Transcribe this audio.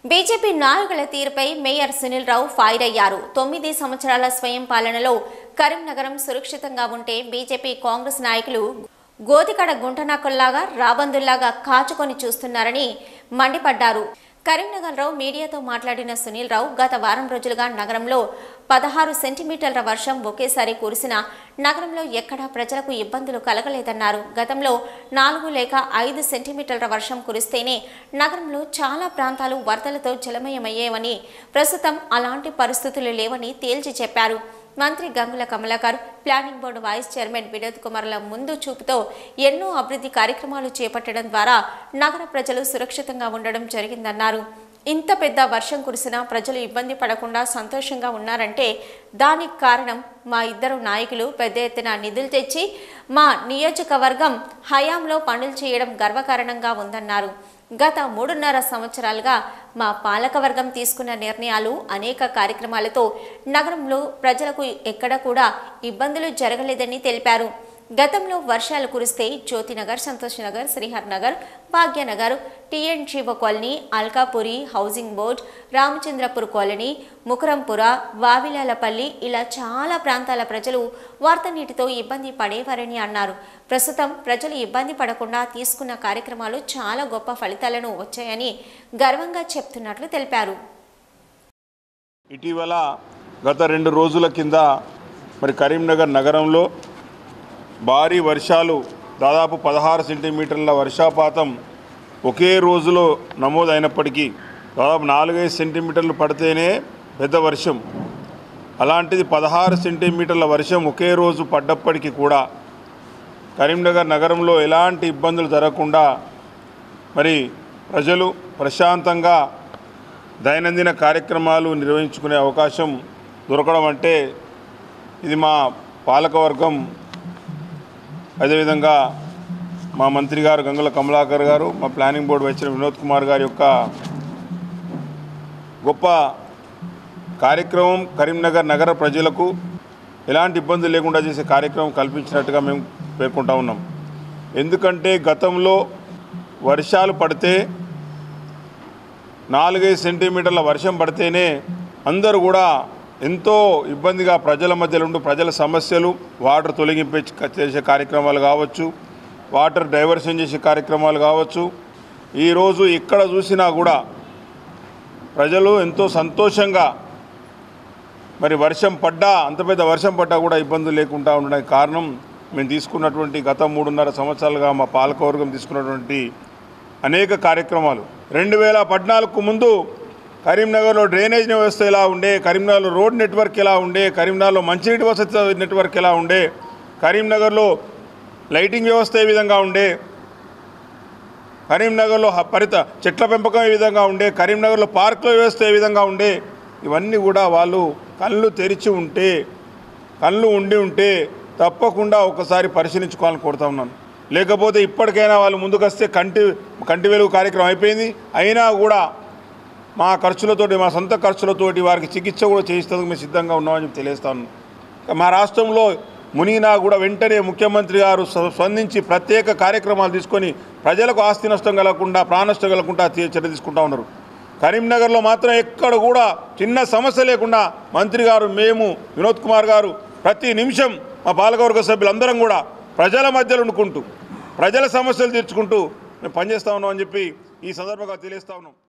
BJP నాయకుల తీరుపై mayor Sunil రావు fire అయ్యారు తొమ్మిది సంవత్సరాల స్వయం పాలనలో కరీంనగరం సురక్షితంగా ఉంటే బీజేపీ కాంగ్రెస్ నాయకులు గోతికడ గుంటనక్కల్లాగా రాబందుల్లాగా కాచుకొని చూస్తున్నారని మండిపడ్డారు కరీంనగర్లో మీడియాతో మాట్లాడిన సునీల్ రావు గత వారం రోజులుగా నగరంలో పదహారు సెంటీమీటర్ల వర్షం ఒకేసారి కురిసిన నగరంలో ఎక్కడా ప్రజలకు ఇబ్బందులు కలగలేదన్నారు గతంలో నాలుగు లేక ఐదు సెంటీమీటర్ల వర్షం కురిస్తేనే నగరంలో చాలా ప్రాంతాలు వరదలతో జలమయమయ్యేవని ప్రస్తుతం అలాంటి పరిస్థితులు లేవని తేల్చి చెప్పారు మంత్రి Gangula Kamalakar planning board vice chairman Vinod కుమార్ల ముందు చూపుతో ఎన్నో అభివృద్ధి కార్యక్రమాలు చేపట్టడం ద్వారా నగర ప్రజలు సురక్షితంగా ఉండడం జరిగిందన్నారు ఇంత పెద్ద వర్షం కురిసినా ప్రజలు ఇబ్బంది పడకుండా సంతోషంగా ఉన్నారంటే దానికి కారణం మా ఇద్దరు నాయకులు పెద్ద ఎత్తున నిధులు తెచ్చి మా నియోజకవర్గం హయాంలో పనులు చేయడం గర్వకారణంగా ఉందన్నారు గత మూడున్నర సంవత్సరాలుగా మా పాలకవర్గం తీసుకున్న నిర్ణయాలు అనేక కార్యక్రమాలతో నగరంలో ప్రజలకు ఎక్కడ కూడా ఇబ్బందులు జరగలేదని తెలిపారు గతంలో వర్షాలు కురిస్తే Jyothinagar Santosh Nagar Srihar Nagar Bhagyanagar TNGO colony Alkapuri housing board Ramachandrapur colony Mukarampura Vavilalapalli ఇలా చాలా ప్రాంతాల ప్రజలు వరద నీటితో ఇబ్బంది పడేవారని అన్నారు ప్రస్తుతం ప్రజలు ఇబ్బంది పడకుండా తీసుకున్న కార్యక్రమాలు చాలా గొప్ప ఫలితాలను వచ్చాయని గర్వంగా చెప్తున్నట్లు తెలిపారు ఇటీవల గత రెండు రోజుల కింద మరి కరీంనగర్ నగరంలో భారీ వర్షాలు దాదాపు పదహారు సెంటీమీటర్ల వర్షాపాతం ఒకే రోజులో నమోదైనప్పటికీ దాదాపు నాలుగైదు సెంటీమీటర్లు పడితేనే పెద్ద వర్షం అలాంటిది పదహారు సెంటీమీటర్ల వర్షం ఒకే రోజు పడ్డప్పటికీ కూడా కరీంనగర్ నగరంలో ఎలాంటి ఇబ్బందులు జరగకుండా మరి ప్రజలు ప్రశాంతంగా దైనందిన కార్యక్రమాలు నిర్వహించుకునే అవకాశం దొరకడం అంటే ఇది మా పాలకవర్గం అదేవిధంగా మా మంత్రి గారు గంగుల కమలాకర్ గారు మా ప్లానింగ్ బోర్డు వచ్చిన వినోద్ కుమార్ గారి యొక్క గొప్ప కార్యక్రమం కరీంనగర్ నగర ప్రజలకు ఎలాంటి ఇబ్బంది లేకుండా చేసే కార్యక్రమం కల్పించినట్టుగా మేము పేర్కొంటా ఉన్నాం ఎందుకంటే గతంలో వర్షాలు పడితే నాలుగైదు సెంటీమీటర్ల వర్షం పడితేనే అందరూ కూడా ఎంతో ఇబ్బందిగా ప్రజల మధ్యలో ఉండి ప్రజల సమస్యలు వాటర్ తొలగింపే చేసే కార్యక్రమాలు కావచ్చు వాటర్ డైవర్షన్ చేసే కార్యక్రమాలు కావచ్చు ఈరోజు ఎక్కడ చూసినా కూడా ప్రజలు ఎంతో సంతోషంగా మరి వర్షం పడ్డా అంత పెద్ద వర్షం పడ్డా కూడా ఇబ్బందులు లేకుండా ఉండడానికి కారణం మేము తీసుకున్నటువంటి గత మూడున్నర సంవత్సరాలుగా మా పాలకవర్గం తీసుకున్నటువంటి అనేక కార్యక్రమాలు రెండు వేల పద్నాలుగుకు ముందు కరీంనగర్లో డ్రైనేజ్ వ్యవస్థ ఎలా ఉండే కరీంనగర్లో రోడ్ నెట్వర్క్ ఎలా ఉండే కరీంనగర్లో మంచినీటి వసతి నెట్వర్క్ ఎలా ఉండే కరీంనగర్లో లైటింగ్ వ్యవస్థ ఏ విధంగా ఉండే కరీంనగర్లో హ- పరిత చెట్ల పెంపకం ఏ విధంగా ఉండే కరీంనగర్లో పార్కుల వ్యవస్థ ఏ విధంగా ఉండే ఇవన్నీ కూడా వాళ్ళు కళ్ళు తెరిచి ఉంటే కళ్ళు ఉండి ఉంటే తప్పకుండా ఒకసారి పరిశీలించుకోవాలని కోరుతా ఉన్నాను లేకపోతే ఇప్పటికైనా వాళ్ళు ముందుకొస్తే కంటి కంటి వెలుగు కార్యక్రమం అయిపోయింది అయినా కూడా మా ఖర్చులతోటి మా సొంత ఖర్చులతోటి వారికి చికిత్స కూడా చేయిస్తేందుకు మేము సిద్ధంగా ఉన్నామని చెప్పి తెలియస్తాను మా రాష్ట్రంలో మునిగినా కూడా వెంటనే ముఖ్యమంత్రి గారు స్వ- స్పందించి ప్రత్యేక కార్యక్రమాలు తీసుకొని ప్రజలకు ఆస్తి నష్టం కలగకుండా ప్రాణ నష్టం కలగకుండా తీ- చర్య తీసుకుంటా ఉన్నారు కరీంనగర్లో మాత్రం ఎక్కడ కూడా చిన్న సమస్య లేకుండా మంత్రి గారు మేము వినోద్ కుమార్ గారు ప్రతి నిమిషం మా పాలకవర్గ సభ్యులందరం కూడా ప్రజల మధ్యలో ఉండుకుంటూ ప్రజల సమస్యలు తీర్చుకుంటూ మేము పనిచేస్తా ఉన్నామని చెప్పి ఈ సందర్భంగా తెలియస్తా ఉన్నాం